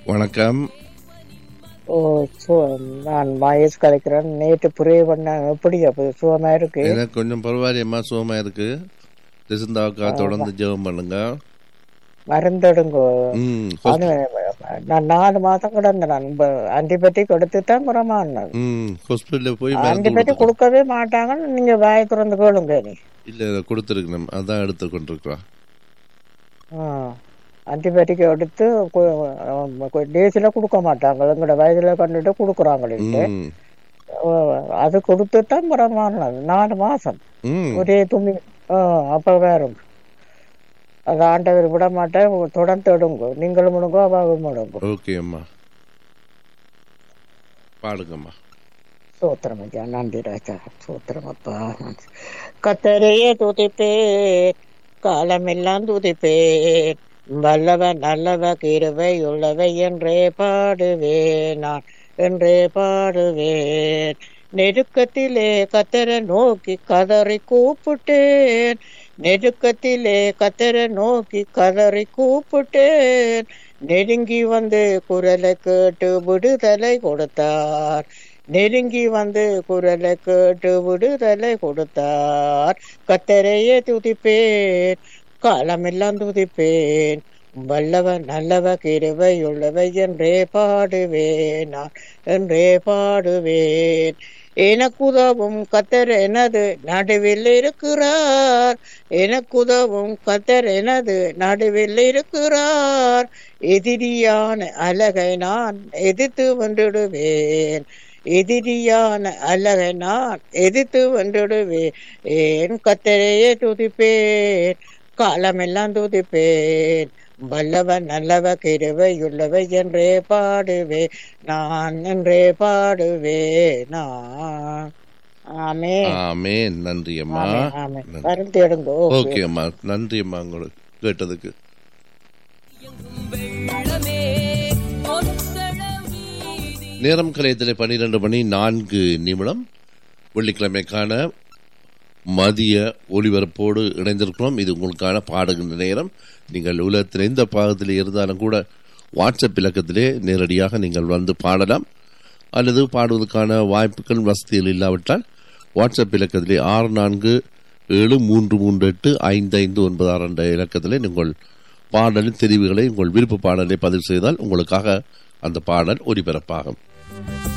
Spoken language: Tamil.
வணக்கம் ஓ சு நான் மகேஷ் கலைக்கிறேன் நேற்று புரிய பண்ண எப்படி அப்போ சுகமா இருக்கு எனக்கு கொஞ்சம் பரவாயில்லையம்மா சுகமா இருக்கு ரிசந்தாவுக்கா தொடர்ந்து ஜெபம் பண்ணுங்க மருந்தெடுங்கோ ம் அது நான் நாலு மாதம் கிடந்தேன் நான் ஆன்டிபயோட்டிக் கொடுத்து தான் குறமானேன் ம் ஹாஸ்பிட்டலில் போய் மருந்து ஆன்டிபயோட்டிக் கொடுத்து கொடுக்கவே மாட்டாங்கன்னு நீங்க வாய திறந்து கேளுங்க நீ இல்லை கொடுத்துருக்கணும் அதான் எடுத்து கொண்டிருக்கிறோம் ஆன்டிபயோட்டிக் எடுத்து டேஸில் கொடுக்க மாட்டாங்க எங்களோட வயதில் கண்டுட்டு கொடுக்குறாங்களே ம் அது கொடுத்து தான் குறமானது நாலு மாசம் ம் ஒரே துணி ஆ, அப்ப வேறும் அது ஆண்டவர் விட மாட்டேன் தொடர்ந்து எடுங்க நீங்களும் முடுங்கோ அவாவும் முடுங்கோ ஓகே அம்மா பாடுங்கம்மா சோத்திரம் ஐயா நன்றி ராஜா சோத்திரம் அப்பா கத்தரையே துதிப்பேன் காலமெல்லாம் துதிப்பேன் வல்லவன் நல்லவ கிருவை உள்ளவை என்றே பாடுவேன் நான் என்றே பாடுவேன் நெருக்கத்திலே கத்தரை நோக்கி கதறி கூப்பிட்டேன் நெருக்கத்திலே கத்தரை நோக்கி கதறி கூப்பிட்டேன் நெருங்கி வந்து குரலை கேட்டு விடுதலை கொடுத்தார் நெருங்கி வந்து குரலை கேட்டு விடுதலை கொடுத்தார் கத்தரையே துதிப்பேன் காலமெல்லாம் துதிப்பேன் வல்லவன் நல்லவ கிருவை உள்ளவை என்றே பாடுவேன் நான் என்றே பாடுவேன் எனக்குதவும் கத்தர் எனது நடுவில் இருக்கிறார் எனக்குதவும் கத்தர் எனது நடுவில் இருக்கிறார் எதிரியான அழகை நான் எதிர்த்து வென்றிடுவேன் எதிரியான அழகை நான் எதிர்த்து வென்றிடுவேன் ஏன் கத்தரையே துதிப்பேன் காலமெல்லாம் துதிப்பேன் வல்லவன் நல்லவ கிருவையுள்ளவை என்றே பாடுவே நான் என்றே பாடுவே நான் ஆமே ஆமே நன்றி அம்மா ஆமே ஆமே நன்றி. மருந்து எடுங்கோ ஓகே அம்மா நன்றி அம்மா உங்களுக்கு கேட்டதுக்கு வெள்ளமே ஒத்தள வீதி நேரம் கலையத்தில் பன்னிரண்டு மணி நான்கு நிமிடம் வெள்ளிக்கிழமைக்கான மதிய ஒளிபரப்போடு இணைந்திருக்கிறோம் இது உங்களுக்கான பாடுகின்ற நேரம் நீங்கள் உலகத்தில் எந்த பாகத்தில் இருந்தாலும் கூட வாட்ஸ்அப் இலக்கத்திலே நேரடியாக நீங்கள் வந்து பாடலாம் அல்லது பாடுவதற்கான வாய்ப்புகள் வசதிகள் இல்லாவிட்டால் வாட்ஸ்அப் இலக்கத்திலே ஆறு நான்கு ஏழு மூன்று மூன்று எட்டு ஐந்து ஐந்து ஒன்பது ஆறு என்ற இலக்கத்திலே நீங்கள் பாடலின் தெரிவுகளை உங்கள் விருப்ப பாடலை பதிவு செய்தால் உங்களுக்காக அந்த பாடல் ஒலிபரப்பாகும்